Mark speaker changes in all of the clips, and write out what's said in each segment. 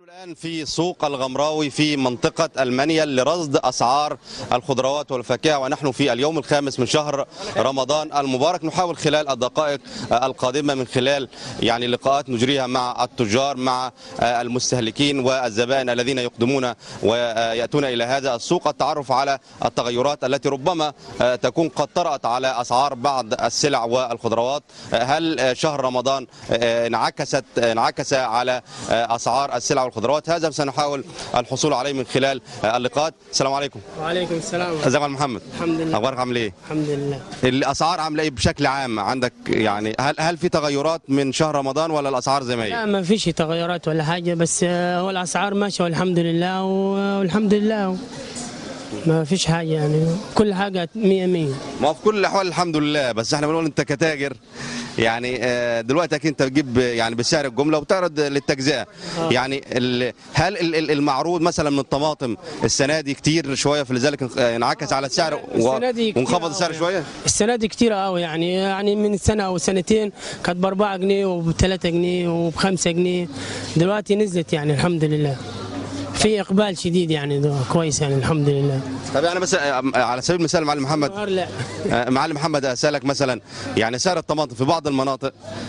Speaker 1: الآن في سوق الغمراوي في منطقة المنيل لرصد أسعار الخضروات والفاكهة ونحن في اليوم الخامس من شهر رمضان المبارك نحاول خلال الدقائق القادمة من خلال يعني لقاءات نجريها مع التجار مع المستهلكين والزبائن الذين يقدمون ويأتون إلى هذا السوق التعرف على التغيرات التي ربما تكون قد طرأت على أسعار بعض السلع والخضروات هل شهر رمضان انعكست انعكس على أسعار السلع والخضروات هذا سنحاول الحصول عليه من خلال اللقاءات السلام عليكم
Speaker 2: وعليكم السلام
Speaker 1: ازيك يا محمد
Speaker 2: الحمد لله
Speaker 1: اخبارك عامل ايه
Speaker 2: الحمد لله
Speaker 1: الاسعار عامله ايه بشكل عام عندك يعني هل هل في تغيرات من شهر رمضان ولا الاسعار زي ما
Speaker 2: لا
Speaker 1: هي
Speaker 2: ما فيش تغيرات ولا حاجة بس آه، هو الأسعار ماشية والحمد لله والحمد لله ما فيش حاجة يعني كل حاجة مية مية
Speaker 1: ما هو في كل الاحوال الحمد لله بس احنا بنقول انت كتاجر يعني آه، دلوقتي اكيد انت بتجيب يعني بسعر الجمله وبتعرض للتجزئه يعني ال- هل ال- ال- المعروض مثلا من الطماطم السنه دي كتير شويه فلذلك انعكس على السعر و-
Speaker 2: السنة دي كتير
Speaker 1: وانخفض
Speaker 2: أوي
Speaker 1: السعر
Speaker 2: يعني.
Speaker 1: شويه
Speaker 2: السنة دي كتير قوي يعني يعني من سنة أو سنتين كانت بأربعة جنيه وبثلاثة جنيه وبخمسة جنيه دلوقتي نزلت يعني الحمد لله في إقبال شديد يعني ده كويس يعني الحمد لله
Speaker 1: طب يعني مثلا آه، على سبيل المثال معلم محمد
Speaker 2: النهار لا
Speaker 1: آه، معلم محمد اسالك مثلا يعني سعر الطماطم في بعض المناطق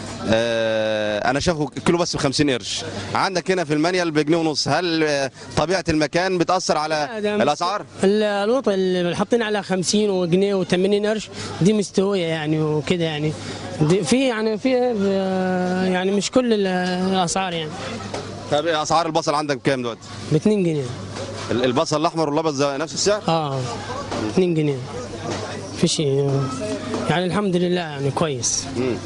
Speaker 1: آه، انا شايفه كيلو بس ب 50 قرش عندك هنا في المنيل بجنيه ونص هل آه، طبيعه المكان بتاثر على
Speaker 2: لا، ده
Speaker 1: الاسعار
Speaker 2: ال- الوطن اللي حاطين على 50 وجنيه و80 قرش دي مستويه يعني وكده يعني دي في يعني في آه، يعني مش كل ال- الاسعار يعني
Speaker 1: طب اسعار البصل عندك بكام دلوقتي
Speaker 2: ب 2 جنيه
Speaker 1: ال- البصل الاحمر والابيض زي نفس السعر
Speaker 2: اه 2 جنيه في شيء يعني الحمد لله يعني كويس
Speaker 1: مم.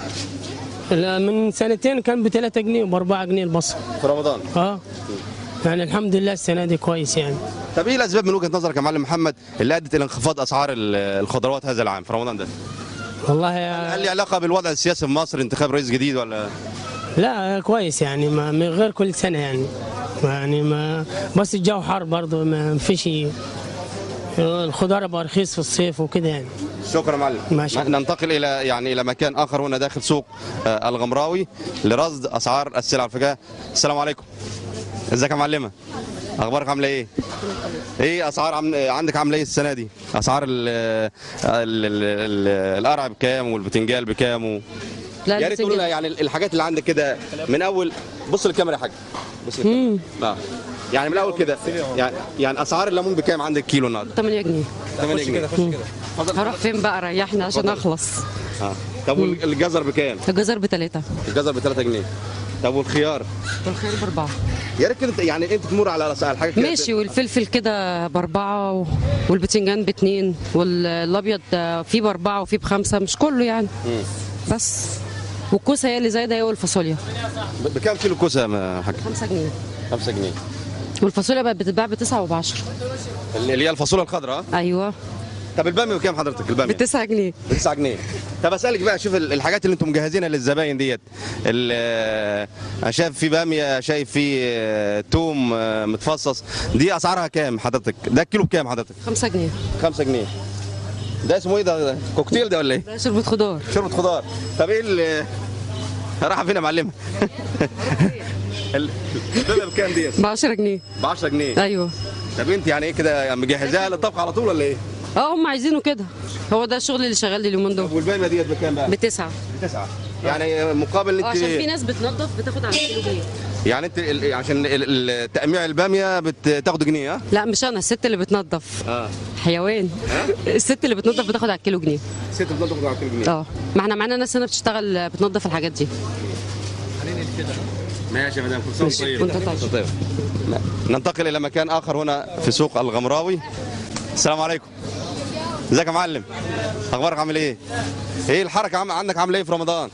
Speaker 2: لا، من سنتين كان ب 3 جنيه وب 4 جنيه البصل
Speaker 1: في رمضان
Speaker 2: اه يعني الحمد لله السنه دي كويس يعني
Speaker 1: طب ايه الاسباب من وجهه نظرك يا معلم محمد اللي ادت الى انخفاض اسعار ال- الخضروات هذا العام في رمضان ده
Speaker 2: والله
Speaker 1: هل لي علاقه بالوضع السياسي في مصر انتخاب رئيس جديد ولا
Speaker 2: لا كويس يعني ما من غير كل سنة يعني يعني ما بس الجو حر برضه ما فيش الخضار بقى رخيص في الصيف وكده يعني
Speaker 1: شكرا معلم
Speaker 2: ماشي.
Speaker 1: ننتقل الى يعني الى مكان اخر هنا داخل سوق آه، الغمراوي لرصد اسعار السلع والفاكهه السلام عليكم ازيك يا معلمه اخبارك عامله ايه ايه اسعار عم... عندك عامله ايه السنه دي اسعار ال... ال... ال... ال... القرع بكام والبتنجال بكام و...
Speaker 3: لا
Speaker 1: يا ريت تقول لنا
Speaker 3: البتنجان
Speaker 1: يعني الحاجات اللي عندك كده من اول بص للكاميرا يا حاج بص للكاميرا اه يعني من الاول كده يعني يعني اسعار الليمون بكام عندك كيلو النهارده
Speaker 3: 8 جنيه
Speaker 1: 8 جنيه
Speaker 3: هروح فين بقى ريحني عشان اخلص
Speaker 1: اه طب والجزر بكام
Speaker 3: الجزر بثلاثة
Speaker 1: الجزر ب 3 جنيه طب والخيار
Speaker 3: والخير بأربعة
Speaker 1: يا ريت كده يعني انت تمر على الاسعار الحاجه كده
Speaker 3: ماشي والفلفل كده بأربعة و- والبتنجان باتنين والأبيض فيه بأربعة وفيه بخمسة مش كله يعني بس والكوسة هي اللي زايدة هي والفاصوليا
Speaker 1: ب- بكام كيلو كوسه يا حاج
Speaker 3: 5 جنيه
Speaker 1: 5 جنيه
Speaker 3: والفاصوليا بقت بتتباع بتسعة وبعشرة
Speaker 1: اللي هي الفاصوليا الخضراء
Speaker 3: أيوه
Speaker 1: طب الباميه بكام حضرتك الباميه
Speaker 3: بتسعة جنيه
Speaker 1: ب 9 جنيه طب اسالك بقى شوف ال- الحاجات اللي انتم مجهزينها للزباين ديت ال- آه، انا شايف في باميه شايف في آه، توم آه، متفصص دي اسعارها كام حضرتك ده الكيلو بكام حضرتك
Speaker 3: 5 جنيه
Speaker 1: 5 جنيه ده اسمه ايه ده كوكتيل ده ولا ايه
Speaker 3: ده شوربة خضار
Speaker 1: شوربه خضار طب ايه ال رايحه فين يا معلمه ال- الباميه بكام ديت
Speaker 3: ب 10 جنيه
Speaker 1: ب 10 جنيه
Speaker 3: أيوه
Speaker 1: طب انت يعني ايه كده مجهزاها للطبخ على طول ولا ايه
Speaker 3: اه هم عايزينه كده هو ده الشغل اللي شغال لي اليومين
Speaker 1: طب
Speaker 3: دول
Speaker 1: والباميه ديت بكام بقى
Speaker 3: بتسعة
Speaker 1: بتسعة يعني مقابل
Speaker 3: اه
Speaker 1: انت
Speaker 3: عشان في ناس بتنظف بتاخد على الكيلو جنيه
Speaker 1: يعني انت ال- عشان ال- ال- تقميع الباميه بتاخد جنيه ها
Speaker 3: لا مش انا الست اللي بتنظف
Speaker 1: اه
Speaker 3: حيوان الست اللي بتنظف بتاخد على الكيلو جنيه
Speaker 1: ست بتاخد على كيلو جنيه
Speaker 3: اه ما احنا معانا ناس هنا بتشتغل بتنظف الحاجات دي
Speaker 1: ماشي يا مدام كل سنه وانت طيب
Speaker 3: وانت طيب.
Speaker 1: وانت طيب ننتقل الى مكان اخر هنا في سوق الغمراوي السلام عليكم ازيك يا معلم اخبارك عامل ايه ايه الحركه عم... عندك عامله ايه في رمضان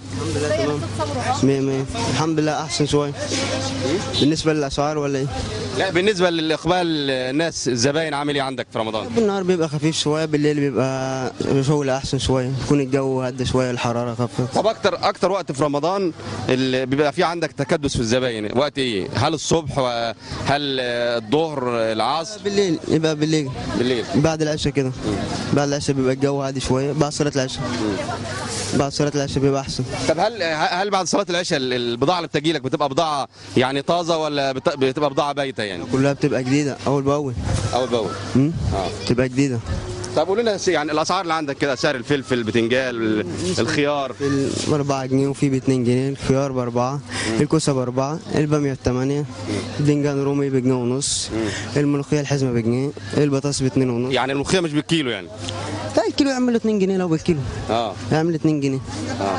Speaker 4: مية مية الحمد لله احسن شويه بالنسبه للاسعار ولا ايه
Speaker 1: لا بالنسبه لاقبال الناس الزباين عامل ايه عندك في رمضان
Speaker 4: بالنهار بيبقى خفيف شويه بالليل بيبقى شغل احسن شويه يكون الجو هدى شويه الحراره خفت
Speaker 1: طب اكتر اكتر وقت في رمضان اللي بيبقى فيه عندك تكدس في الزباين وقت ايه هل الصبح وهل الظهر العصر
Speaker 4: بالليل يبقى بالليل
Speaker 1: بالليل
Speaker 4: بعد العشاء كده بعد العشاء بيبقى الجو هادي شويه بعد صلاه العشاء بعد صلاه العشاء بيبقى احسن
Speaker 1: طب هل هل بعد صلاه العشاء ال- البضاعه اللي بتجي لك بتبقى بضاعه يعني طازه ولا بت- بتبقى بضاعه بايته يعني
Speaker 4: كلها بتبقى جديده اول باول
Speaker 1: اول باول
Speaker 4: مم؟
Speaker 1: اه
Speaker 4: بتبقى جديده
Speaker 1: طب قول لنا يعني الاسعار اللي عندك كده سعر الفلفل البتنجان ال- الخيار
Speaker 4: ب 4 جنيه وفي ب 2 جنيه الخيار باربعه الكوسه باربعه الباميه بثمانيه البنجان رومي بجنيه ونص الملوخيه الحزمه بجنيه البطاطس باتنين ونص
Speaker 1: يعني الملوخيه مش بالكيلو يعني
Speaker 4: لا الكيلو يعمل له 2 جنيه لو بالكيلو
Speaker 1: اه
Speaker 4: يعمل 2 جنيه
Speaker 1: اه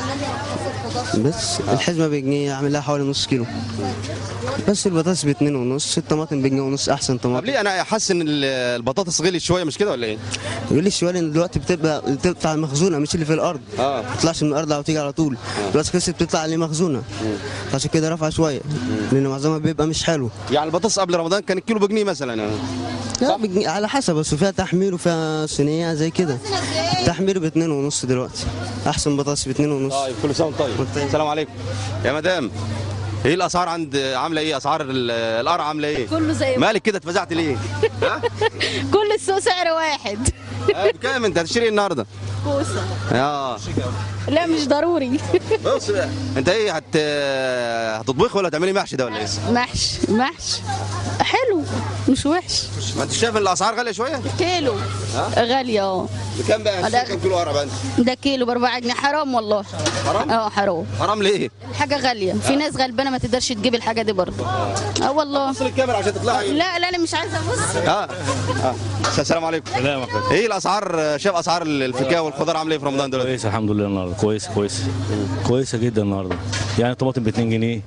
Speaker 4: بس الحزمه بجنيه يعمل لها حوالي نص كيلو بس البطاطس باتنين ونص الطماطم بجنيه ونص احسن
Speaker 1: طب
Speaker 4: طماطم
Speaker 1: ليه انا حاسس ان ال- البطاطس غليت شويه مش كده ولا ايه؟
Speaker 4: يقول لي الشوال ان دلوقتي بتبقى بتطلع مخزونه مش اللي في الارض
Speaker 1: اه
Speaker 4: ما بتطلعش من الارض او تيجي على طول دلوقتي كسر بتطلع اللي مخزونه عشان كده رفع شويه لان معظمها بيبقى مش حلو
Speaker 1: يعني البطاطس قبل رمضان كان الكيلو بجنيه مثلا يعني.
Speaker 4: لا بجنيه على حسب بس فيها تحمير وفيها صينيه زي كده التحمير باتنين ونص دلوقتي احسن بطاطس باتنين ونص
Speaker 1: طيب كل سنه وانت طيب
Speaker 4: وانت-
Speaker 1: السلام عليكم يا مدام ايه الاسعار عند عامله ايه اسعار ال- القرع عامله ايه
Speaker 5: كله زي بعض.
Speaker 1: مالك كده اتفزعت ليه ها
Speaker 5: كل السوق سعر واحد
Speaker 1: آه، بكام انت هتشتري ايه النهارده
Speaker 5: كوسه
Speaker 1: اه
Speaker 5: لا مش ضروري
Speaker 1: بص بقى انت ايه هت هتطبخ ولا تعملي محشي ده ولا ايه
Speaker 5: محشي محشي حلو مش وحش
Speaker 1: ما انت شايف ان الاسعار غاليه شويه
Speaker 5: كيلو غالية اه
Speaker 1: بكام بقى
Speaker 5: هذا-
Speaker 1: هتشتري كام كيلو قرع بقى انت
Speaker 5: ده كيلو ب 4 جنيه حرام والله
Speaker 1: حرام؟
Speaker 5: اه حرام
Speaker 1: حرام ليه
Speaker 5: حاجة غالية في ناس غلبانة ما تقدرش تجيب الحاجة دي برضه اه والله
Speaker 1: وصل الكاميرا عشان تطلعي
Speaker 5: لا لا انا مش عايزة ابص
Speaker 1: اه اه السلام عليكم
Speaker 6: سلام عليكم
Speaker 1: ايه الاسعار شايف اسعار الفاكهه والخضار عامله ايه في رمضان دلوقتي
Speaker 6: كويس الحمد لله النهارده كويس كويس كويسه جدا النهارده يعني الطماطم ب 2 جنيه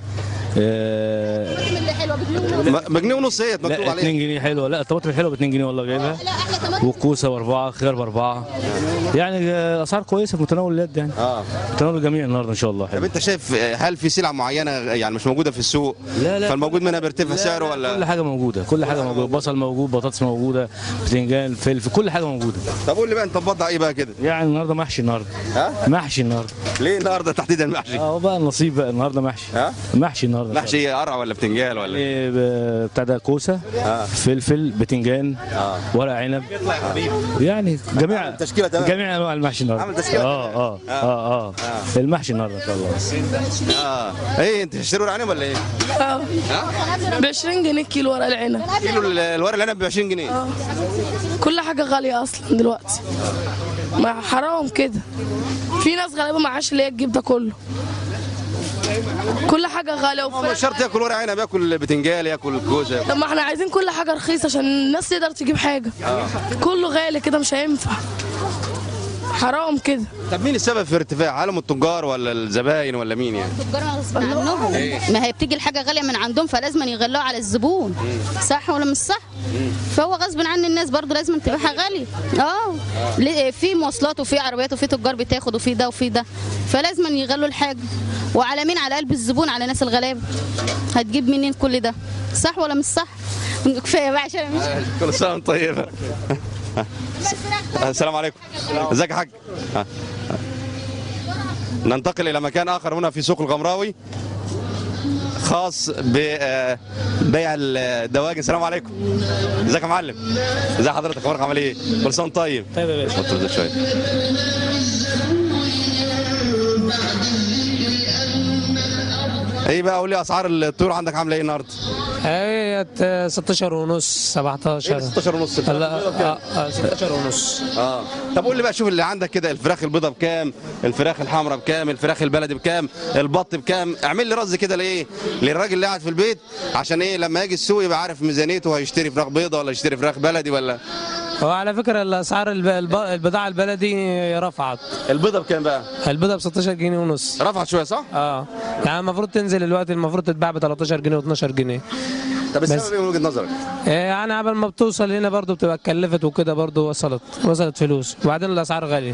Speaker 6: آه
Speaker 5: اللي حلوة بجنيه
Speaker 1: م- بجنيه ونص ايه مكتوب
Speaker 6: لا 2
Speaker 1: عليه
Speaker 6: جنيه حلوه لا الطماطم الحلوه ب 2 جنيه والله جايبها
Speaker 5: لا احلى طماطم
Speaker 6: والكوسه باربعه خيار باربعه يعني آه، اسعار كويسه في متناول اليد يعني
Speaker 1: اه
Speaker 6: متناول الجميع النهارده ان شاء الله
Speaker 1: طب
Speaker 6: حلو
Speaker 1: انت شايف هل في سلع معينه يعني مش موجوده في السوق
Speaker 6: لا لا
Speaker 1: فالموجود منها بيرتفع
Speaker 6: لا،
Speaker 1: سعره
Speaker 6: لا، كل
Speaker 1: ولا
Speaker 6: حاجه موجوده كل حاجه موجوده بصل موجود بطاطس موجوده بتنجان فلفل كل حاجه موجوده
Speaker 1: طب قول لي بقى انت مبضع ايه بقى كده
Speaker 6: يعني النهارده محشي النهارده
Speaker 1: ها
Speaker 6: محشي النهارده
Speaker 1: ليه النهارده تحديدا محشي
Speaker 6: اه بقى النصيب بقى النهارده محشي
Speaker 1: ها
Speaker 6: محشي النهارده إن شاء الله.
Speaker 1: محشي ايه قرع ولا بتنجان ولا ايه
Speaker 6: إيه ب- بتاع ده كوسه
Speaker 1: آه.
Speaker 6: فلفل بتنجان
Speaker 1: آه.
Speaker 6: ورق عنب يعني جميع
Speaker 1: عامل تشكيلة تمام.
Speaker 6: جميع انواع المحشي النهارده
Speaker 1: عامل تشكيلة
Speaker 6: اه اه اه اه المحشي النهارده ان شاء الله
Speaker 1: اه ايه انت تشتري ورق عنب ولا ايه
Speaker 7: ب 20 جنيه كيلو ورق العنب
Speaker 1: كيلو ال- الورق العنب ب 20 جنيه
Speaker 7: كل حاجه غاليه اصلا دلوقتي ما حرام كده في ناس غالبا معاش اللي هي تجيب ده كله كل حاجه غاليه
Speaker 1: هو
Speaker 7: وفي
Speaker 1: مش شرط ياكل ورق عنب ياكل بتنجان ياكل كوسه ياكل-
Speaker 7: طب ما احنا عايزين كل حاجه رخيصه عشان الناس تقدر تجيب حاجه كله غالي كده مش هينفع حرام كده
Speaker 1: طب مين السبب في ارتفاع هل هم التجار ولا الزباين ولا مين يعني
Speaker 5: التجار غصب عنهم ما هي بتيجي الحاجه غاليه من عندهم فلازم يغلوها على الزبون صح ولا مش صح فهو غصب عن الناس برضو لازم تبيعها غاليه اه ليه- في مواصلات وفي عربيات وفي تجار بتاخد وفي ده وفي ده فلازم يغلوا الحاجه وعلى مين على قلب الزبون على ناس الغلابه هتجيب منين كل ده صح ولا مش صح كفايه بقى عشان مش
Speaker 1: كل سنه وانت طيبه السلام عليكم ازيك يا حاج ها. ننتقل الى مكان اخر هنا في سوق الغمراوي خاص ببيع الدواجن السلام عليكم ازيك يا معلم ازي حضرتك اخبارك عامل ايه كل سنه وانت طيب
Speaker 6: طيب يا باشا
Speaker 1: اتفضل ده شويه ايه بقى قول لي اسعار الطيور عندك عامله ايه النهارده؟
Speaker 8: هي 16 ونص 17
Speaker 1: 16 ونص
Speaker 8: لا آه، آه، 16 ونص
Speaker 1: اه طب قول لي بقى شوف اللي عندك كده الفراخ البيضاء بكام الفراخ الحمراء بكام الفراخ البلدي بكام البط بكام اعمل لي رز كده لايه للراجل اللي قاعد في البيت عشان ايه لما يجي السوق يبقى عارف ميزانيته هيشتري فراخ بيضاء ولا يشتري فراخ بلدي ولا
Speaker 8: هو على فكره الاسعار الب- الب- البضاعه البلدي رفعت
Speaker 1: البيضاء بكام بقى
Speaker 8: البيضه ب 16 جنيه ونص
Speaker 1: رفعت شويه صح
Speaker 8: اه يعني المفروض تنزل دلوقتي المفروض تتباع ب 13 جنيه و12 جنيه
Speaker 1: طب
Speaker 8: بس-
Speaker 1: السبب ايه من وجهه نظرك
Speaker 8: آه، يعني قبل ما بتوصل هنا برضو بتبقى اتكلفت وكده برضو وصلت وصلت فلوس وبعدين الاسعار غاليه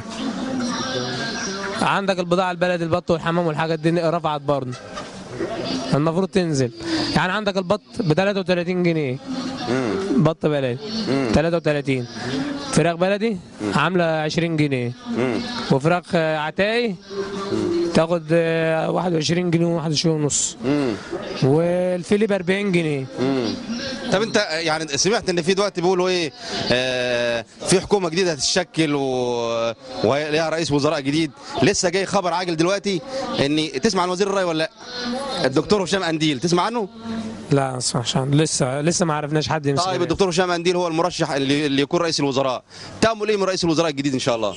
Speaker 8: عندك البضاعه البلدي البط والحمام والحاجات دي رفعت برضه المفروض تنزل يعني عندك البط ب 33 جنيه بط بلدي 33 فراخ بلدي عامله 20 جنيه وفراخ آه، عتاقي تاخد آه، 21 جنيه 21 ونص والفيليه ب 40 جنيه
Speaker 1: طب انت يعني سمعت ان في دلوقتي بيقولوا ايه آه في حكومه جديده هتتشكل و... وليها رئيس وزراء جديد لسه جاي خبر عاجل دلوقتي ان تسمع عن وزير الري ولا لا الدكتور هشام انديل تسمع عنه
Speaker 8: لا ما اسمعش عنه. لسه لسه ما عرفناش حد يمسك
Speaker 1: طيب الدكتور هشام انديل هو المرشح اللي, اللي يكون رئيس الوزراء تامل ايه من رئيس الوزراء الجديد ان شاء الله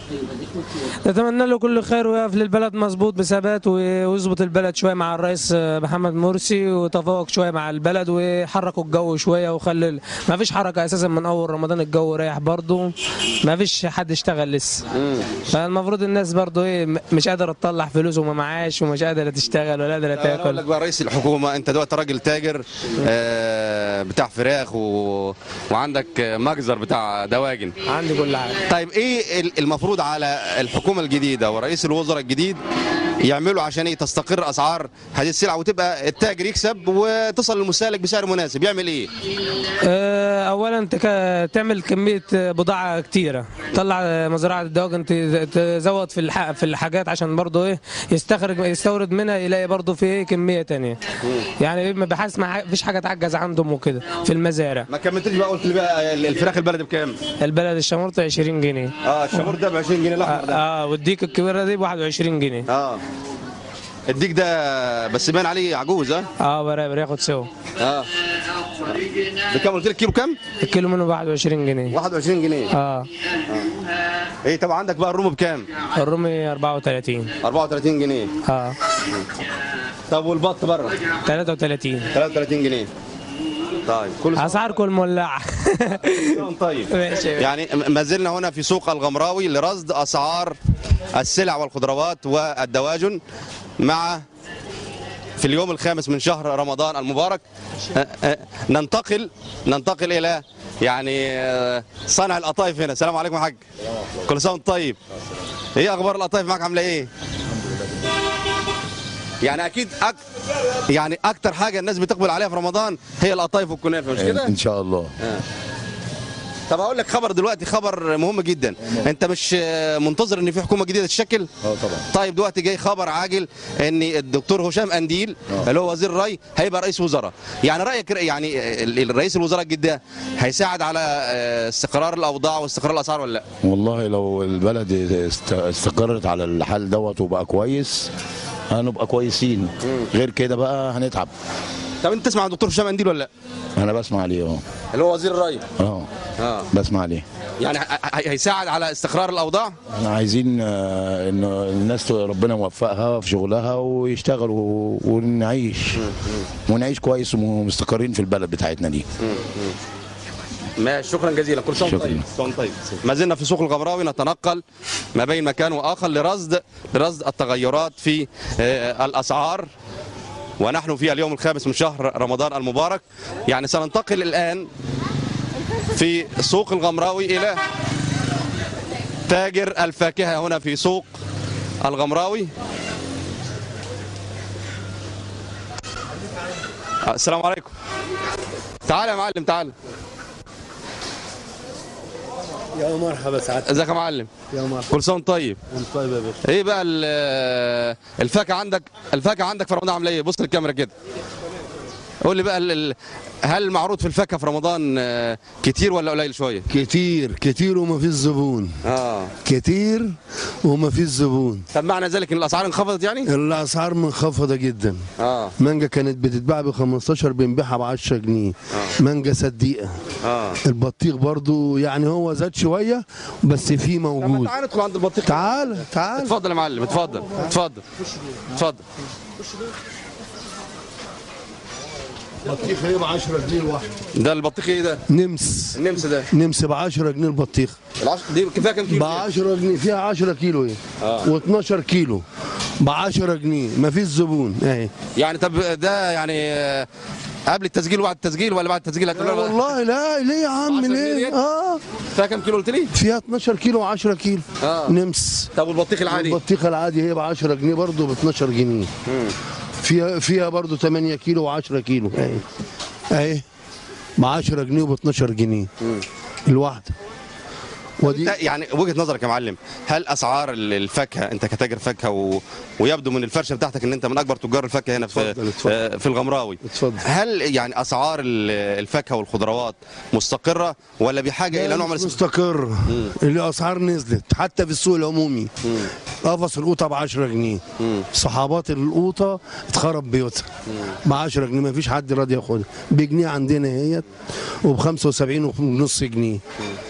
Speaker 8: نتمنى له كل خير ويقف للبلد مظبوط بثبات ويظبط البلد شويه مع الرئيس محمد مرسي وتفوق شويه مع البلد ويحركوا الجو شويه وخلي ما فيش حركه اساسا من اول رمضان الجو رايح برضه ما فيش حد اشتغل لسه فالمفروض الناس برضه ايه م- مش قادره تطلع فلوس وما معاش ومش قادره تشتغل ولا قادره
Speaker 1: انا اقول لك
Speaker 8: تاكل
Speaker 1: بقى رئيس الحكومه انت دلوقتي راجل تاجر آه بتاع فراخ و... وعندك مجزر بتاع دواجن
Speaker 8: عندي كل حاجه
Speaker 1: طيب ايه ال- المفروض على الحكومه الجديده ورئيس الوزراء الجديد يعملوا عشان ايه تستقر اسعار هذه السلع وتبقى التاجر يكسب وتصل للمستهلك بسعر مناسب يعمل ايه
Speaker 8: آه، اولا تك- تعمل كميه بضاعه كتيره طلع مزرعه الدواجن ت- تزود في الح- في الحاجات عشان برضه ايه يستخرج يستورد منها يلاقي برضه في ايه كميه تانية يعني بحس ما فيش حاجه تعجز عندهم وكده في المزارع
Speaker 1: ما كملتليش بقى قلت لي بقى الفراخ البلدي بكام
Speaker 8: البلد الشمرطه 20 جنيه
Speaker 1: اه الشامور ده ب 20 جنيه الاحمر ده
Speaker 8: اه والديك الكبيره دي ب 21 جنيه
Speaker 1: اه الديك ده بس باين عليه عجوز ها
Speaker 8: اه برابر ياخد سوا
Speaker 1: اه بكام قلت لك كيلو كام
Speaker 8: الكيلو منه ب 21 جنيه
Speaker 1: 21 جنيه
Speaker 8: اه
Speaker 1: ايه طب عندك بقى الروم بكام
Speaker 8: الرومي 34
Speaker 1: 34 جنيه
Speaker 8: اه
Speaker 1: طب والبط بره
Speaker 8: 33
Speaker 1: 33 جنيه طيب كل سنه
Speaker 8: اسعاركم مولعه
Speaker 1: وانتم طيب
Speaker 8: ماشي
Speaker 1: يعني م- ما زلنا هنا في سوق الغمراوي لرصد اسعار السلع والخضروات والدواجن مع في اليوم الخامس من شهر رمضان المبارك أ- أ- ننتقل ننتقل الى يعني آه، صنع القطايف هنا السلام عليكم يا حاج كل سنه وانت طيب ايه اخبار القطايف معاك عامله ايه يعني اكيد أك... يعني اكتر حاجه الناس بتقبل عليها في رمضان هي القطايف والكنافه مش كده
Speaker 9: ان شاء الله
Speaker 1: طب هقول لك خبر دلوقتي خبر مهم جدا انت مش آه، منتظر ان في حكومه جديده تتشكل
Speaker 9: اه طبعا
Speaker 1: طيب دلوقتي جاي خبر عاجل ان الدكتور هشام انديل اللي هو وزير الري هيبقى رئيس وزراء يعني رايك يعني ال- الرئيس الوزراء الجديد ده هيساعد على آه، استقرار الاوضاع واستقرار الاسعار ولا لا
Speaker 9: والله لو البلد است- استقرت على الحال دوت وبقى كويس هنبقى كويسين غير كده بقى هنتعب
Speaker 1: طب انت تسمع عن الدكتور هشام انديل ولا لا
Speaker 9: انا بسمع عليه اه
Speaker 1: اللي هو وزير الري
Speaker 9: اه
Speaker 1: اه
Speaker 9: بسمع عليه
Speaker 1: يعني ه- ه- هيساعد على استقرار الاوضاع
Speaker 9: احنا عايزين آه، ان الناس ربنا يوفقها في شغلها ويشتغلوا ونعيش ونعيش كويس ومستقرين في البلد بتاعتنا دي
Speaker 1: ماشي شكرا جزيلا كل سنه وانت
Speaker 9: شكراً.
Speaker 1: طيب كل سنة وانت طيب ما زلنا في سوق الغمراوي نتنقل ما بين مكان واخر لرصد لرصد التغيرات في آه، الاسعار ونحن في اليوم الخامس من شهر رمضان المبارك يعني سننتقل الان في سوق الغمراوي الى تاجر الفاكهه هنا في سوق الغمراوي آه، السلام عليكم تعال يا معلم تعال
Speaker 10: يا مرحبا سعادتك
Speaker 1: ازيك يا معلم
Speaker 10: يا مرحبا
Speaker 1: كل سنه وانت طيب
Speaker 10: وانت طيب يا باشا
Speaker 1: ايه بقى ال- الفاكهه عندك الفاكهه عندك في رمضان عامله ايه بص للكاميرا كده قول لي بقى ال- ال- هل المعروض في الفاكهه في رمضان آه، كتير ولا قليل شويه
Speaker 10: كتير كتير وما فيش زبون
Speaker 1: اه
Speaker 10: كتير وما فيش زبون
Speaker 1: طب معنى ذلك ان الاسعار انخفضت يعني
Speaker 10: الاسعار منخفضه جدا
Speaker 1: اه
Speaker 10: مانجا كانت بتتباع ب 15 بنبيعها ب 10 جنيه مانجا صديقه
Speaker 1: اه
Speaker 10: البطيخ برضو يعني هو زاد شويه بس فيه
Speaker 1: طب ما
Speaker 10: موجود
Speaker 1: تعالى ندخل عند البطيخ
Speaker 10: تعال تعال
Speaker 1: اتفضل يا معلم اتفضل اتفضل اتفضل
Speaker 10: بطيخ هي ب 10 جنيه الواحد
Speaker 1: ده البطيخ ايه ده
Speaker 10: نمس
Speaker 1: النمس ده
Speaker 10: نمس ب 10 جنيه البطيخ
Speaker 1: العش... دي كفايه كام
Speaker 10: ب
Speaker 1: كيلو
Speaker 10: 10 جنيه فيها 10 كيلو ايه
Speaker 1: آه.
Speaker 10: و12 كيلو ب 10 جنيه ما فيش زبون اهي
Speaker 1: يعني طب ده يعني آه، قبل التسجيل وبعد التسجيل ولا بعد التسجيل
Speaker 10: لا
Speaker 1: هتقول له-
Speaker 10: والله لا ليه يا عم
Speaker 1: 10 جنيه
Speaker 10: ليه
Speaker 1: ديت؟
Speaker 10: اه
Speaker 1: فيها كام كيلو قلت لي
Speaker 10: فيها 12 كيلو و10 كيلو
Speaker 1: آه.
Speaker 10: نمس
Speaker 1: طب والبطيخ العادي
Speaker 10: البطيخه العادي هي ب 10 جنيه برضه ب 12 جنيه فيها فيها برضه 8 كيلو و10 كيلو اهي اهي ب 10 جنيه وب 12 جنيه الواحده ودي
Speaker 1: انت يعني وجهه نظرك يا معلم هل اسعار ال- الفاكهه انت كتاجر فاكهه و... ويبدو من الفرشه بتاعتك ان انت من اكبر تجار الفاكهه هنا في
Speaker 10: اتفضل، اتفضل.
Speaker 1: آه، في الغمراوي
Speaker 10: اتفضل.
Speaker 1: هل يعني اسعار ال- الفاكهه والخضروات مستقره ولا بحاجه الى نوع من
Speaker 10: مش
Speaker 1: الاستثمار؟
Speaker 10: مستقر الاسعار نزلت حتى في السوق العمومي قفص القوطه ب 10 جنيه صحابات القوطه اتخرب بيوتها ب 10 جنيه ما فيش حد راضي ياخدها بجنيه عندنا اهيت وب 75 ونص جنيه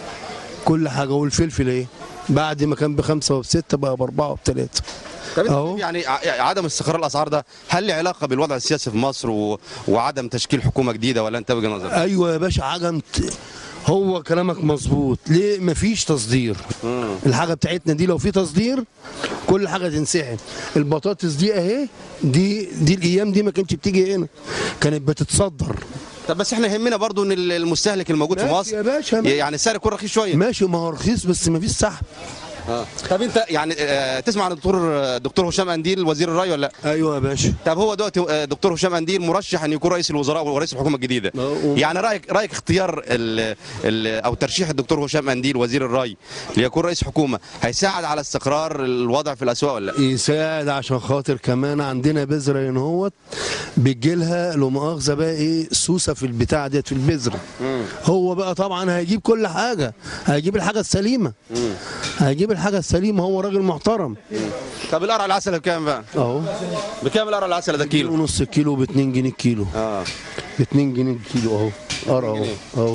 Speaker 10: كل حاجه والفلفل ايه بعد ما كان بخمسه وبسته بقى باربعه وبثلاثه
Speaker 1: طب انت
Speaker 10: أهو.
Speaker 1: شايف يعني ع- عدم استقرار الاسعار ده هل له علاقه بالوضع السياسي في مصر و... وعدم تشكيل حكومه جديده ولا انت وجهه نظرك؟
Speaker 10: ايوه يا باشا عجمت هو كلامك مظبوط ليه مفيش تصدير الحاجه بتاعتنا دي لو في تصدير كل حاجه تنسحب البطاطس دي اهي دي دي الايام دي ما كانتش بتيجي هنا كانت بتتصدر
Speaker 1: طب بس احنا يهمنا برضو ان ال- المستهلك الموجود في
Speaker 10: ماشي
Speaker 1: مصر
Speaker 10: يا باشا، ماشي.
Speaker 1: يعني السعر يكون رخيص شويه
Speaker 10: ماشي ما هو رخيص بس ما فيش سحب
Speaker 1: اه طب انت يعني آه، تسمع عن الدكتور دكتور هشام انديل وزير الري ولا لا؟
Speaker 10: ايوه يا باشا
Speaker 1: طب هو دلوقتي آه، دكتور هشام انديل مرشح ان يكون رئيس الوزراء ورئيس الحكومه الجديده
Speaker 10: أه،
Speaker 1: يعني رايك رايك اختيار ال ال او ترشيح الدكتور هشام انديل وزير الري ليكون رئيس حكومه هيساعد على استقرار الوضع في الاسواق ولا لا؟
Speaker 10: يساعد عشان خاطر كمان عندنا بذره هنا هوت بتجيلها لو مؤاخذه بقى ايه سوسه في البتاع ديت في البذره هو بقى طبعا هيجيب كل حاجه هيجيب الحاجه السليمه هيجيب الحاجه السليمه هو راجل محترم
Speaker 1: طب القرع العسل بكام بقى؟
Speaker 10: اهو
Speaker 1: بكام القرع العسل ده
Speaker 10: كيلو
Speaker 1: كيلو؟
Speaker 10: ونص كيلو ب 2 جنيه الكيلو
Speaker 1: اه
Speaker 10: ب 2 جنيه الكيلو اهو قرا اهو
Speaker 1: جنيه.
Speaker 10: اهو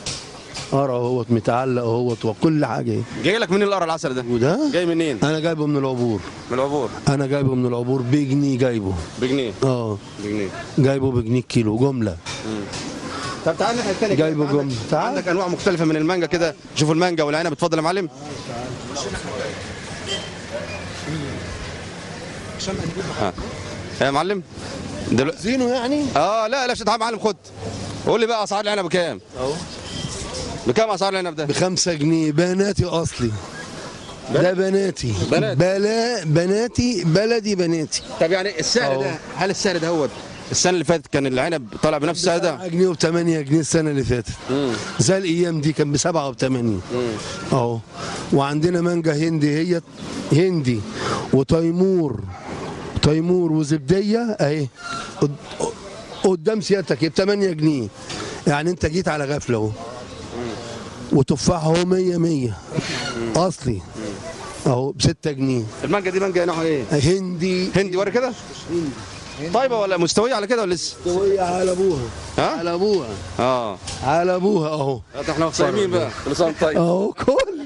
Speaker 10: قرا اهوت متعلق اهوت وكل حاجه اهي.
Speaker 1: جاي لك منين القرع العسل ده؟
Speaker 10: وده
Speaker 1: جاي منين؟
Speaker 10: انا جايبه من العبور
Speaker 1: من العبور
Speaker 10: انا جايبه من العبور بجنيه جايبه
Speaker 1: بجنيه
Speaker 10: اه
Speaker 1: بجنيه
Speaker 10: جايبه بجنيه الكيلو جمله
Speaker 1: طب تعال الناحيه الثانيه
Speaker 10: جايبه
Speaker 1: عندك-
Speaker 10: جمله تعال
Speaker 1: عندك انواع مختلفه من المانجا كده شوفوا المانجا والعنب اتفضل يا معلم ها. يا معلم دلوقتي
Speaker 10: زينه يعني
Speaker 1: اه لا لا تعال يا معلم خد قول لي بقى اسعار العنب بكام
Speaker 10: اهو
Speaker 1: بكام اسعار العنب ده
Speaker 10: بخمسة جنيه بناتي اصلي ده بناتي
Speaker 1: بنات.
Speaker 10: بلا بناتي بلدي بناتي
Speaker 1: طب يعني السعر
Speaker 10: أهو.
Speaker 1: ده هل السعر ده هو السنه اللي فاتت كان العنب طالع بنفس السعر ده
Speaker 10: 7 جنيه و8 جنيه السنه اللي فاتت زي الايام دي كان بسبعة وبثمانية اهو وعندنا مانجا هندي هي هندي وتيمور تيمور وزبديه اهي قد- قدام سيادتك ب 8 جنيه يعني انت جيت على غفله اهو وتفاح اهو 100 100 اصلي اهو ب 6 جنيه
Speaker 1: المانجا دي مانجا نوعها ايه
Speaker 10: هندي
Speaker 1: هندي وري كده طيبه ولا مستويه على كده ولا لسه
Speaker 10: مستوية على ابوها
Speaker 1: ها
Speaker 10: على ابوها
Speaker 1: اه
Speaker 10: على ابوها اهو
Speaker 1: احنا صايمين بقى كل سنه وأنت طيب
Speaker 10: اهو كل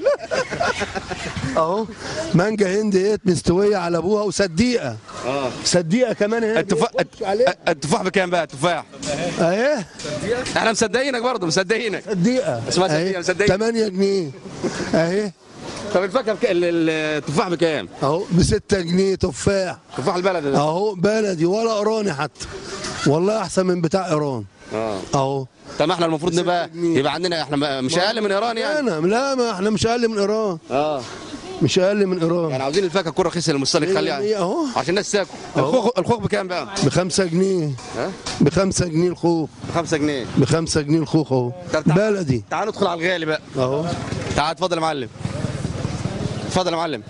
Speaker 10: اهو مانجا هندي ايه مستويه على ابوها وصديقه
Speaker 1: اه
Speaker 10: صديقه كمان اهي
Speaker 1: التفاح
Speaker 10: عليها
Speaker 1: التفاح بكام بقى التفاح
Speaker 10: اهي
Speaker 1: احنا مصدقينك برضه مصدقينك
Speaker 10: صديقه
Speaker 1: اسمها صديقة،
Speaker 10: أهي.
Speaker 1: صديقة.
Speaker 10: 8 جنيه اهي
Speaker 1: طب الفاكهه بك... ال- ال- التفاح بكام
Speaker 10: اهو ب 6 جنيه تفاح
Speaker 1: تفاح البلد ده
Speaker 10: اهو بلدي ولا ايراني حتى والله احسن من بتاع ايران
Speaker 1: اه
Speaker 10: اهو
Speaker 1: طب ما احنا المفروض
Speaker 10: ستة
Speaker 1: نبقى
Speaker 10: جنيه.
Speaker 1: يبقى عندنا احنا ما- مش اقل من ايران يعني
Speaker 10: انا لا ما احنا مش اقل من ايران
Speaker 1: اه
Speaker 10: مش اقل من ايران
Speaker 1: يعني عاوزين الفاكهه تكون رخيصه للمستهلك
Speaker 10: مية
Speaker 1: خليها
Speaker 10: مية أهو.
Speaker 1: عشان الناس تاكل
Speaker 10: أهو.
Speaker 1: الخوخ الخوخ بكام بقى؟
Speaker 10: ب 5 جنيه
Speaker 1: ها؟
Speaker 10: ب 5 جنيه الخوخ
Speaker 1: 5 جنيه
Speaker 10: ب 5 جنيه الخوخ اهو
Speaker 1: طب تعال-
Speaker 10: بلدي
Speaker 1: تعال ندخل على الغالي بقى
Speaker 10: اهو
Speaker 1: تعال اتفضل يا معلم اتفضل يا معلم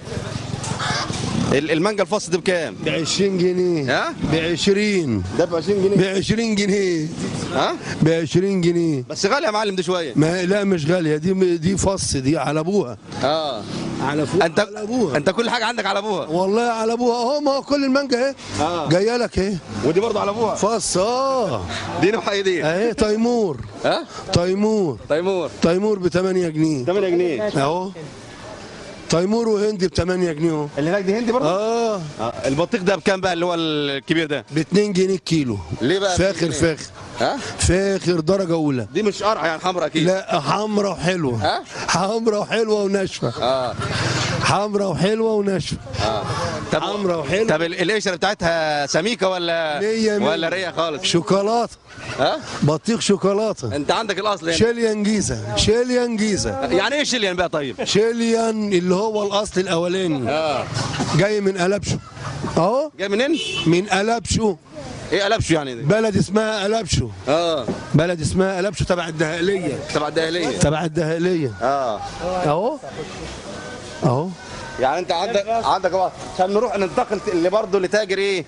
Speaker 1: ال- المانجا الفص دي بكام؟
Speaker 10: ب 20 جنيه
Speaker 1: ها؟
Speaker 10: ب 20
Speaker 1: ده ب 20
Speaker 10: ب
Speaker 1: جنيه
Speaker 10: 20 جنيه
Speaker 1: ها؟
Speaker 10: ب 20 جنيه
Speaker 1: بس غالي يا معلم دي شويه
Speaker 10: ما لا مش غاليه دي دي فص دي على ابوها
Speaker 1: اه
Speaker 10: على فوق
Speaker 1: انت
Speaker 10: على ابوها
Speaker 1: انت كل حاجه عندك على ابوها
Speaker 10: والله على ابوها اهو ما هو كل المانجا اهي
Speaker 1: آه.
Speaker 10: جايه لك اهي
Speaker 1: ودي برضه على ابوها
Speaker 10: فص اه
Speaker 1: دي نوعها ايه دي؟
Speaker 10: اهي تيمور
Speaker 1: ها؟
Speaker 10: تيمور
Speaker 1: تيمور
Speaker 10: تيمور ب 8 جنيه
Speaker 1: 8 جنيه
Speaker 10: اهو تيمور وهندي ب 8 جنيه اهو
Speaker 1: اللي هناك دي هندي برضه؟
Speaker 10: اه
Speaker 1: آه. البطيخ ده بكام بقى اللي هو الكبير ده؟
Speaker 10: ب 2 جنيه الكيلو
Speaker 1: ليه بقى
Speaker 10: فاخر
Speaker 1: 2 جنيه؟
Speaker 10: فاخر
Speaker 1: ها؟
Speaker 10: فاخر درجه اولى
Speaker 1: دي مش قرعه يعني حمرا اكيد
Speaker 10: لا حمرا وحلوه
Speaker 1: ها؟
Speaker 10: حمرا وحلوه وناشفه
Speaker 1: اه
Speaker 10: حمرا وحلوه وناشفه
Speaker 1: اه طب
Speaker 10: حمرا وحلوه
Speaker 1: طب ال- القشره بتاعتها سميكه ولا
Speaker 10: مية مية.
Speaker 1: ولا ريه خالص؟
Speaker 10: شوكولاته
Speaker 1: ها؟
Speaker 10: بطيخ شوكولاته
Speaker 1: انت عندك الاصل يعني
Speaker 10: شيليان جيزه شيليان جيزه
Speaker 1: يعني ايه شليان بقى طيب؟
Speaker 10: شيليان اللي هو الاصل الاولاني
Speaker 1: اه
Speaker 10: جاي من قلبشو اهو
Speaker 1: جاي منين؟
Speaker 10: من قلبشو
Speaker 1: ايه قلبشو يعني دي
Speaker 10: بلد اسمها قلبشو
Speaker 1: اه
Speaker 10: بلد اسمها قلبشو تبع الدهقليه
Speaker 1: تبع الداخليه
Speaker 10: تبع الدهقليه
Speaker 1: اه
Speaker 10: اهو اهو
Speaker 1: يعني انت عندك عندك بقى عشان نروح ننتقل اللي برضه لتاجر ايه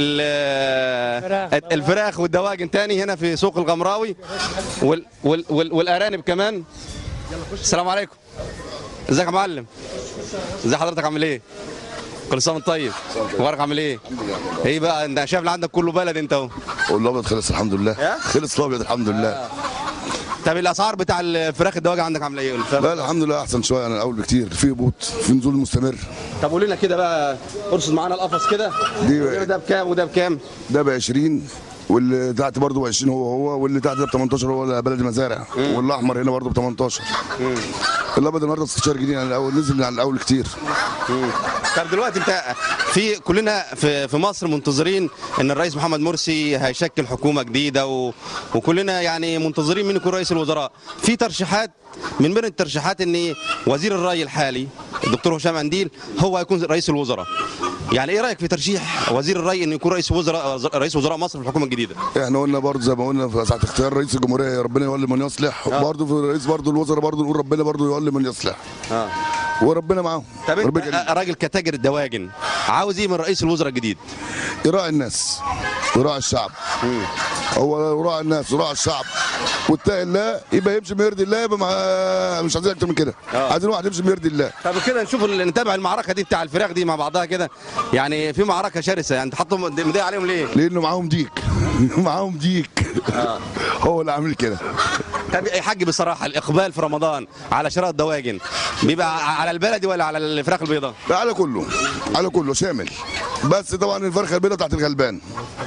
Speaker 1: ال- الفراخ والدواجن تاني هنا في سوق الغمراوي وال وال وال والارانب كمان السلام عليكم ازيك يا معلم ازي حضرتك عامل ايه كل سنه وانت طيب مبارك عامل ايه ايه بقى انت شايف اللي عندك كله بلد انت اهو
Speaker 11: والابيض خلص الحمد لله خلص الابيض الحمد لله
Speaker 1: طب الاسعار بتاع الفراخ الدواجن عندك عامله ايه والفراخ؟
Speaker 11: لا الحمد لله احسن شويه عن الاول بكتير في هبوط في نزول مستمر
Speaker 1: طب قول لنا كده بقى ارصد معانا القفص كده
Speaker 11: دي-
Speaker 1: ده بكام وده بكام
Speaker 11: ده ب 20 واللي تحت برضه ب 20 هو هو واللي تحت ده ب 18 هو بلد المزارع والاحمر هنا برضه ب 18 الابيض النهارده 16 جنيه عن الاول نزل عن الاول كتير
Speaker 1: طب دلوقتي انت في كلنا في في مصر منتظرين ان الرئيس محمد مرسي هيشكل حكومه جديده و... وكلنا يعني منتظرين مين يكون رئيس الوزراء في ترشيحات من بين الترشيحات ان وزير الري الحالي الدكتور هشام انديل هو هيكون رئيس الوزراء يعني ايه رايك في ترشيح وزير الري انه يكون رئيس وزراء رئيس وزراء مصر في الحكومه الجديده
Speaker 11: احنا قلنا برضه زي ما قلنا في ساعه اختيار رئيس الجمهوريه ربنا يولي من يصلح برضه في رئيس برضه الوزراء برضه نقول ربنا برضه يولي من يصلح
Speaker 1: اه
Speaker 11: وربنا معاهم
Speaker 1: طب
Speaker 11: ربنا
Speaker 1: انت راجل كتاجر الدواجن عاوز ايه من رئيس الوزراء الجديد
Speaker 11: يراعي الناس ويراعي الشعب هو يراعي الناس ويراعي الشعب واتقي الله يبقى يمشي بيرضي الله يبقى مع... مش عايزين اكتر من كده عايزين واحد يمشي بيرضي الله
Speaker 1: طب كده نشوف ال- نتابع المعركه دي بتاع الفراخ دي مع بعضها كده يعني في معركه شرسه يعني تحطوا مضايق عليهم ليه؟
Speaker 11: لانه معاهم ديك معاهم ديك هو اللي عامل كده
Speaker 1: طب يا حاج بصراحه الاقبال في رمضان على شراء الدواجن بيبقى على البلدي ولا على الفراخ البيضاء؟
Speaker 11: لا على كله على كله شامل بس طبعا الفرخه البيضاء بتاعت الغلبان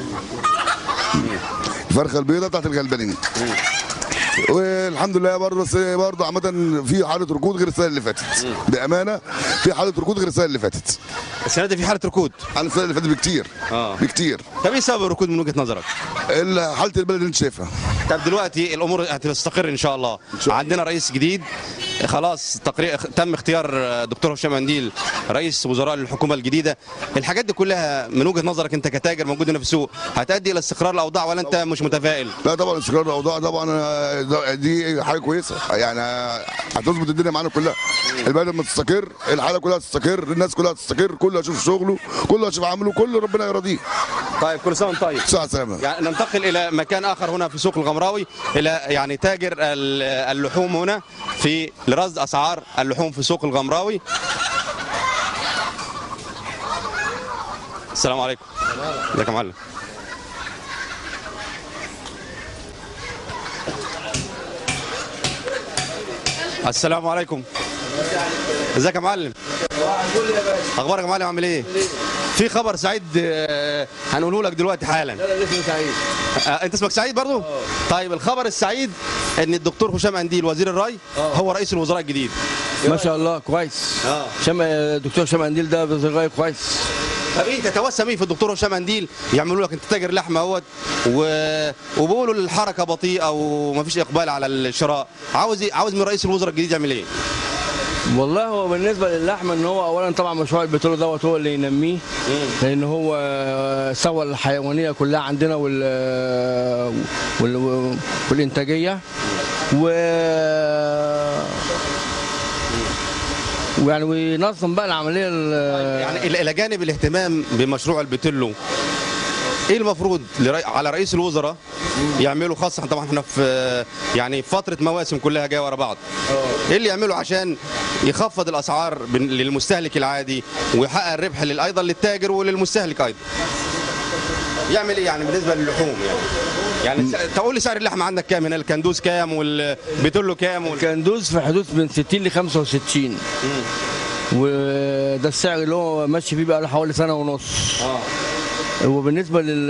Speaker 11: الفرخه البيضاء بتاعت الغلبانين والحمد لله برضه بس برضه عامة في حالة ركود غير السنة اللي فاتت بأمانة في حالة ركود غير السنة اللي فاتت
Speaker 1: السنة دي في حالة ركود
Speaker 11: عن السنة اللي فاتت بكتير
Speaker 1: اه
Speaker 11: بكتير
Speaker 1: طب ايه سبب الركود من وجهه نظرك؟
Speaker 11: ال- حالة البلد اللي انت شايفها
Speaker 1: طب دلوقتي الامور هتستقر ان شاء الله عندنا رئيس جديد خلاص تقرير تم اختيار دكتور هشام انديل رئيس وزراء الحكومه الجديده الحاجات دي كلها من وجهه نظرك انت كتاجر موجود هنا في السوق هتؤدي الى استقرار الاوضاع ولا انت مش متفائل
Speaker 11: لا طبعا استقرار الاوضاع طبعا آه، ده- دي حاجه كويسه يعني آه، هتظبط الدنيا معانا كلها البلد لما تستقر الحاله كلها تستقر الناس كلها تستقر كله يشوف شغله كله يشوف عمله كله ربنا يرضيه
Speaker 1: طيب كل سنه وانت طيب
Speaker 11: ساعه سلامه
Speaker 1: يعني ننتقل الى مكان اخر هنا في سوق الغمراوي الى يعني تاجر ال- اللحوم هنا في لرصد اسعار اللحوم في سوق الغمراوي السلام عليكم ازيك يا معلم السلام عليكم ازيك يا معلم اخبارك يا معلم عامل ايه في خبر سعيد آه، هنقوله لك دلوقتي حالا
Speaker 12: لا اسمه سعيد
Speaker 1: آه، انت اسمك سعيد برضو طيب الخبر السعيد ان الدكتور هشام انديل وزير الري هو رئيس الوزراء الجديد
Speaker 12: ما شاء الله كويس
Speaker 1: اه
Speaker 12: شم دكتور شام انديل ده بصغير كويس
Speaker 1: طب ايه تتوسم ايه في الدكتور هشام انديل يعملوا لك انت تاجر لحمه اهوت و... وبيقولوا الحركه بطيئه ومفيش اقبال على الشراء عاوز ايه عاوز من رئيس الوزراء الجديد يعمل ايه
Speaker 12: والله هو بالنسبه للحمه ان هو اولا طبعا مشروع البترول دوت هو اللي ينميه لان هو سوى الحيوانيه كلها عندنا وال, وال... والانتاجيه و ويعني وينظم بقى العمليه ال-
Speaker 1: يعني الى إلى جانب الاهتمام بمشروع البتلو ايه المفروض لري... على رئيس الوزراء يعملوا خاصه طبعا احنا في يعني في فتره مواسم كلها جايه ورا بعض ايه اللي يعملوا عشان يخفض الاسعار بن- للمستهلك العادي ويحقق الربح لل- ايضا للتاجر وللمستهلك ايضا يعمل ايه يعني بالنسبه للحوم يعني يعني س- تقول لي سعر اللحمه عندك كام هنا الكندوز كام والبتلو كام وال...
Speaker 12: الكندوز في حدود من 60 ل 65 وده السعر اللي هو ماشي فيه بقى له حوالي سنه ونص
Speaker 1: اه
Speaker 12: وبالنسبه لل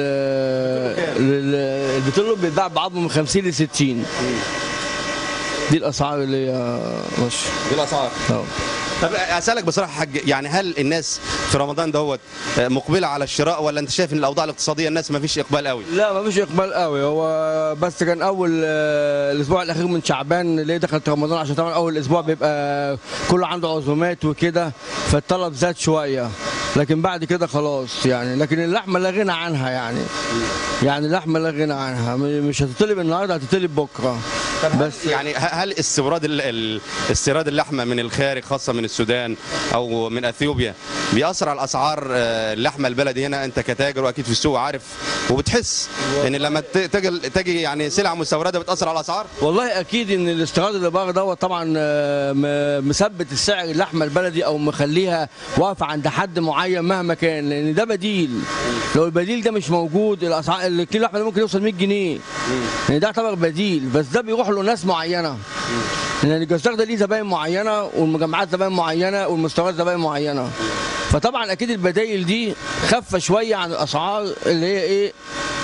Speaker 12: للبترول بيتباع بعضمه من 50 ل 60 دي الاسعار اللي هي ماشيه
Speaker 1: دي الاسعار
Speaker 12: اه
Speaker 1: طب اسالك بصراحه يا حاج يعني هل الناس في رمضان دوت مقبله على الشراء ولا انت شايف ان الاوضاع الاقتصاديه الناس ما فيش اقبال قوي
Speaker 12: لا ما فيش اقبال قوي هو بس كان اول آه، الاسبوع الاخير من شعبان اللي دخلت رمضان عشان طبعا اول اسبوع بيبقى كله عنده عزومات وكده فالطلب زاد شويه لكن بعد كده خلاص يعني لكن اللحمه لا غنى عنها يعني يعني اللحمه لا غنى عنها م- مش هتطلب النهارده هتطلب بكره
Speaker 1: بس يعني ه- هل استوراد ال- ال- استيراد اللحمه من الخارج خاصه من السودان او من اثيوبيا بيأثر على الاسعار آه، اللحمه البلدي هنا انت كتاجر واكيد في السوق عارف وبتحس ان لما ت- تجي تجي يعني سلعه مستورده بتأثر على الاسعار
Speaker 12: والله اكيد ان الاستيراد اللي بره دوت طبعا آه، م- مثبت السعر اللحمه البلدي او مخليها واقفه عند حد معين مهما كان لان ده بديل لو البديل ده مش موجود الاسعار الكيلو اللحمه ده ممكن يوصل 100 جنيه يعني ده يعتبر بديل بس ده بيروح له ناس معينه لان الجزار ده ليه زباين معينه والمجمعات زباين معينه والمستويات زباين معينه فطبعا اكيد البدايل دي خفه شويه عن الاسعار اللي هي ايه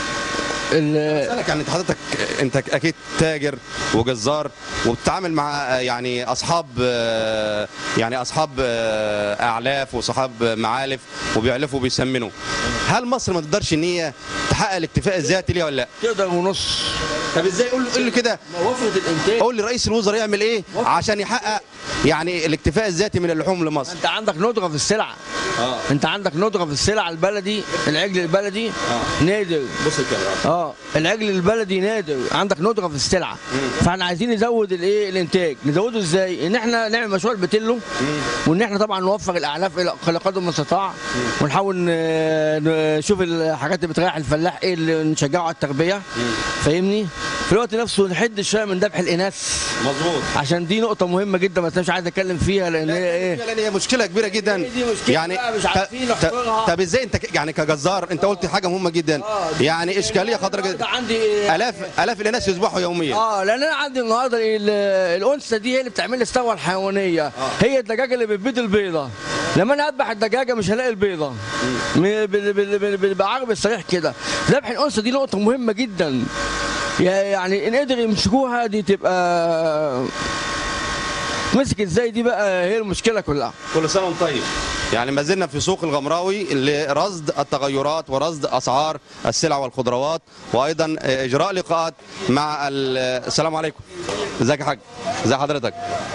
Speaker 12: ال-
Speaker 1: اسالك يعني انت حضرتك انت اكيد تاجر وجزار وبتتعامل مع آه، يعني اصحاب آه، يعني اصحاب آه، اعلاف واصحاب معالف وبيعلفوا وبيسمنوا هل مصر ما تقدرش ان هي تحقق الاكتفاء الذاتي ليها ولا لا؟
Speaker 12: تقدر ونص
Speaker 1: طب ازاي قول قول لي كده
Speaker 12: وفره الانتاج
Speaker 1: قول لي رئيس الوزراء يعمل ايه عشان يحقق يعني الاكتفاء الذاتي من اللحوم لمصر
Speaker 12: انت عندك ندره في السلع
Speaker 1: اه
Speaker 12: انت عندك ندره في السلع البلدي العجل البلدي
Speaker 1: اه
Speaker 12: نادر
Speaker 1: بص الكاميرا
Speaker 12: اه العجل البلدي نادر عندك ندره في السلعه فاحنا عايزين نزود الايه الانتاج نزوده ازاي ان احنا نعمل مشروع البتلو وان احنا طبعا نوفر الاعلاف الى إلى قدر المستطاع ونحاول ن- نشوف الحاجات اللي بتريح الفلاح ايه اللي نشجعه على التربيه فاهمني في الوقت نفسه نحد شويه من ذبح الاناث
Speaker 1: مظبوط
Speaker 12: عشان دي نقطه مهمه جدا بس انا مش عايز اتكلم فيها لان هي ايه
Speaker 1: لان هي مشكله كبيره جدا
Speaker 12: دي مشكلة
Speaker 1: يعني
Speaker 12: بقى مش
Speaker 1: ط-
Speaker 12: عارفين
Speaker 1: ط-
Speaker 12: نحصرها.
Speaker 1: طب ازاي انت ك- يعني كجزار انت قلت حاجه مهمه جدا يعني اشكاليه خطره جدا
Speaker 12: عندي
Speaker 1: الاف الاف الناس يذبحوا يوميا
Speaker 12: اه لان انا عندي النهارده ال- الانثى دي هي اللي بتعمل لي الثروه الحيوانيه هي الدجاجه اللي بتبيض البيضه لما انا اذبح الدجاجه مش هلاقي البيضه م- بال- بال- بال- بال- بعرب الصريح كده ذبح الانثى دي نقطه مهمه جدا يا- يعني ان قدر يمسكوها دي تبقى مسك ازاي دي بقى هي المشكله كلها
Speaker 1: كل سنه وانت طيب يعني ما زلنا في سوق الغمراوي لرصد التغيرات ورصد اسعار السلع والخضروات وايضا اجراء لقاءات مع ال- السلام عليكم ازيك يا حاج ازي حضرتك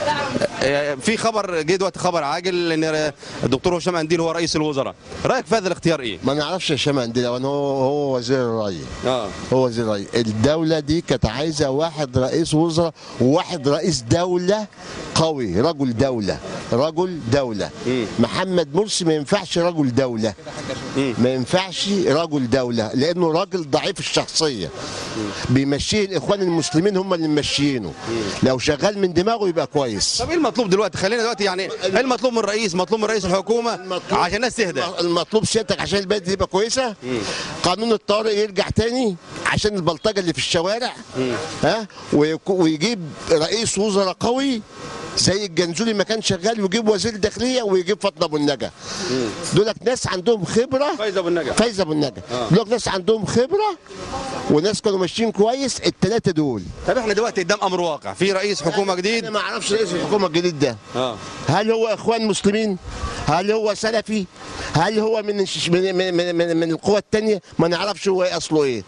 Speaker 1: في خبر جه دلوقتي خبر عاجل ان الدكتور هشام انديل هو رئيس الوزراء رايك في هذا الاختيار ايه
Speaker 13: ما نعرفش هشام عندنا لان هو هو وزير الري
Speaker 1: اه
Speaker 13: هو وزير الري الدوله دي كانت عايزه واحد رئيس وزراء وواحد رئيس دوله قوي رجل دوله رجل دوله محمد مرسي ما ينفعش رجل دوله ما ينفعش رجل دوله لانه راجل ضعيف الشخصيه بيمشيه الاخوان المسلمين هم اللي ممشيينه لو شغال من دماغه يبقى كويس
Speaker 1: طب ايه المطلوب دلوقتي خلينا دلوقتي يعني ايه المطلوب من الرئيس مطلوب من رئيس الحكومه عشان الناس تهدى
Speaker 13: المطلوب سيادتك عشان البلد تبقى كويسه قانون الطارئ يرجع تاني عشان البلطجه اللي في الشوارع ها ويك- ويجيب رئيس وزراء قوي زي الجنزولي ما كان شغال ويجيب وزير داخليه ويجيب فاطمه ابو النجا دولك ناس عندهم خبره
Speaker 1: فايزه ابو النجا
Speaker 13: فايزه ابو النجا دولك ناس عندهم خبره وناس كانوا ماشيين كويس الثلاثه دول
Speaker 1: طب احنا دلوقتي قدام امر واقع في رئيس حكومه جديد
Speaker 13: انا ما اعرفش رئيس الحكومه الجديد ده
Speaker 1: اه
Speaker 13: هل هو اخوان مسلمين؟ هل هو سلفي؟ هل هو من الش- من من من, من, من القوى الثانيه؟ ما نعرفش هو ايه اصله ايه.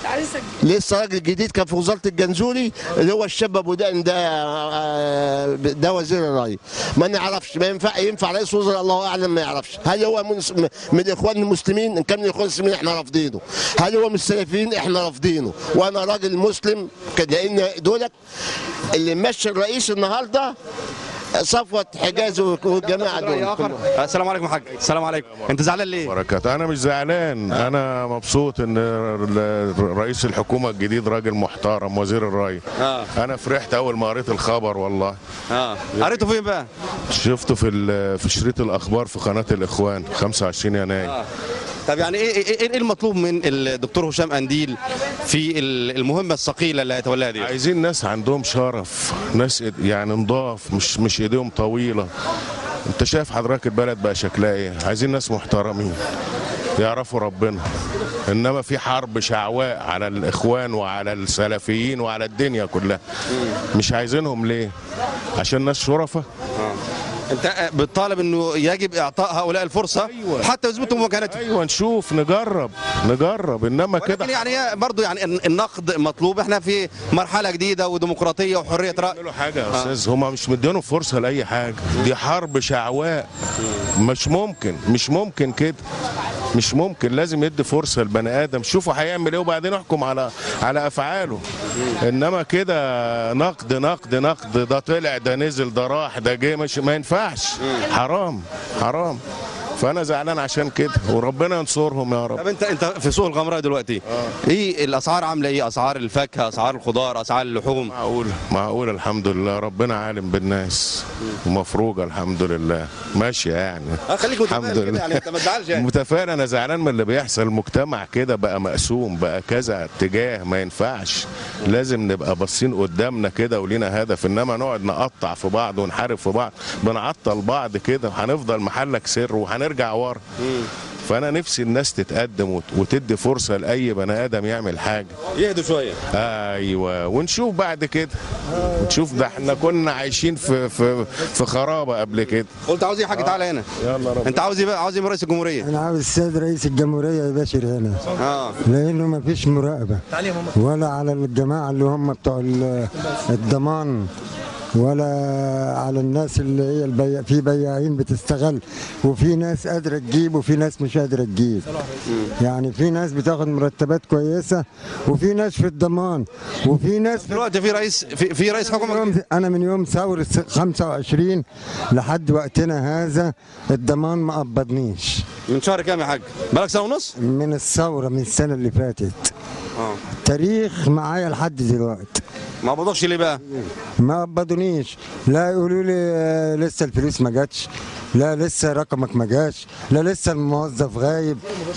Speaker 13: لسه راجل جديد كان في وزاره الجنزوري اللي هو الشاب ابو دقن ده آه، ده وزير الري ما نعرفش ما ينفع ينفع رئيس وزراء الله اعلم ما يعرفش هل هو من, من الاخوان المسلمين ان كان من الاخوان المسلمين احنا رافضينه هل هو من السلفيين احنا رافضينه وانا راجل مسلم كان- لان دولت اللي مشي الرئيس النهارده صفوة حجاز والجماعة
Speaker 1: رأي
Speaker 13: دول
Speaker 1: آخر. السلام عليكم يا حاج السلام عليكم انت زعلان ليه
Speaker 14: بركات انا مش زعلان انا مبسوط ان ال- رئيس الحكومه الجديد راجل محترم وزير الري
Speaker 1: اه
Speaker 14: انا فرحت اول ما قريت الخبر والله
Speaker 1: اه قريته فين بقى
Speaker 14: شفته في ال- في شريط الاخبار في قناه الاخوان 25 يناير
Speaker 1: آه. طب يعني ايه ايه إيه المطلوب من الدكتور هشام انديل في ال- المهمه الثقيله اللي هيتولاها دي
Speaker 14: عايزين ناس عندهم شرف ناس إد- يعني نضاف مش مش ايديهم طويله انت شايف حضرتك البلد بقى شكلها ايه عايزين ناس محترمين يعرفوا ربنا انما في حرب شعواء على الاخوان وعلى السلفيين وعلى الدنيا كلها مش عايزينهم ليه عشان ناس شرفة
Speaker 1: انت بتطالب انه يجب اعطاء هؤلاء الفرصه أيوة. حتى يثبتوا مكانتهم
Speaker 14: ايوه نشوف نجرب نجرب انما كده
Speaker 1: لكن يعني هي برضه يعني الن- النقد مطلوب احنا في مرحله جديده وديمقراطيه وحريه راي
Speaker 14: يعملوا حاجه يا استاذ هما مش مدينهم فرصه لاي حاجه دي حرب شعواء مش ممكن مش ممكن كده مش ممكن لازم يدي فرصه لبني ادم شوفوا هيعمل ايه وبعدين احكم على على افعاله انما كده نقد نقد نقد ده طلع ده نزل ده راح ده جه مش ما ينفعش حرام حرام فانا زعلان عشان كده وربنا ينصرهم يا رب
Speaker 1: طب انت انت في سوق الغمراء دلوقتي ايه الاسعار عامله ايه اسعار الفاكهه اسعار الخضار اسعار اللحوم
Speaker 14: معقول معقول الحمد لله ربنا عالم بالناس ومفروجه الحمد لله ماشيه يعني
Speaker 1: اه خليك متفائل كده يعني انت ما تزعلش يعني
Speaker 14: متفائل انا زعلان من اللي بيحصل المجتمع كده بقى مقسوم بقى كذا اتجاه ما ينفعش لازم نبقى باصين قدامنا كده ولينا هدف انما نقعد نقطع في بعض ونحارب في بعض بنعطل بعض كده وهنفضل محلك سر وهنرجع ورا فانا نفسي الناس تتقدم وت- وتدي فرصه لاي بني ادم يعمل حاجه
Speaker 1: يهدوا شويه
Speaker 14: ايوه ونشوف بعد كده ونشوف ده احنا كنا عايشين في في في خرابه قبل كده
Speaker 1: قلت عاوز ايه يا حاج تعالى هنا
Speaker 14: يلا رب
Speaker 1: انت عاوز ايه بقى عاوز ايه من رئيس الجمهوريه
Speaker 15: انا عاوز السيد رئيس الجمهوريه يباشر هنا
Speaker 1: اه
Speaker 15: لانه ما فيش مراقبه ولا على الجماعه اللي هم بتوع ال- الضمان ولا على الناس اللي هي البيع في بياعين بتستغل وفي ناس قادره تجيب وفي ناس مش قادره تجيب يعني في ناس بتاخد مرتبات كويسه وفي ناس في الضمان وفي ناس
Speaker 1: دلوقتي في رئيس في, في رئيس حكومه
Speaker 15: يوم انا من يوم ثوره 25 لحد وقتنا هذا الضمان ما قبضنيش
Speaker 1: من شهر كام يا حاج بقالك سنه ونص
Speaker 15: من الثوره من السنه اللي فاتت
Speaker 1: اه
Speaker 15: تاريخ معايا لحد دلوقتي
Speaker 1: ما قبضوكش ليه بقى
Speaker 15: ما قبضونيش لا يقولوا لي آه، لسه الفلوس ما جاتش لا لسه رقمك ما جاش لا لسه الموظف غايب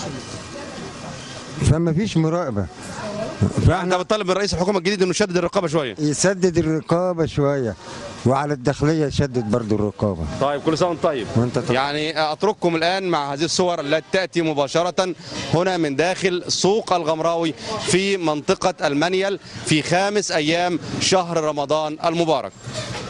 Speaker 15: فما فيش مراقبه
Speaker 1: فاحنا بنطالب من رئيس الحكومه الجديد انه يشدد الرقابه شويه
Speaker 15: يسدد الرقابه شويه وعلى الداخليه يشدد برضو الرقابه
Speaker 1: طيب كل سنه وانت طيب
Speaker 15: وانت طيب.
Speaker 1: يعني اترككم الان مع هذه الصور التي تاتي مباشره هنا من داخل سوق الغمراوي في منطقه المنيل في خامس ايام شهر رمضان المبارك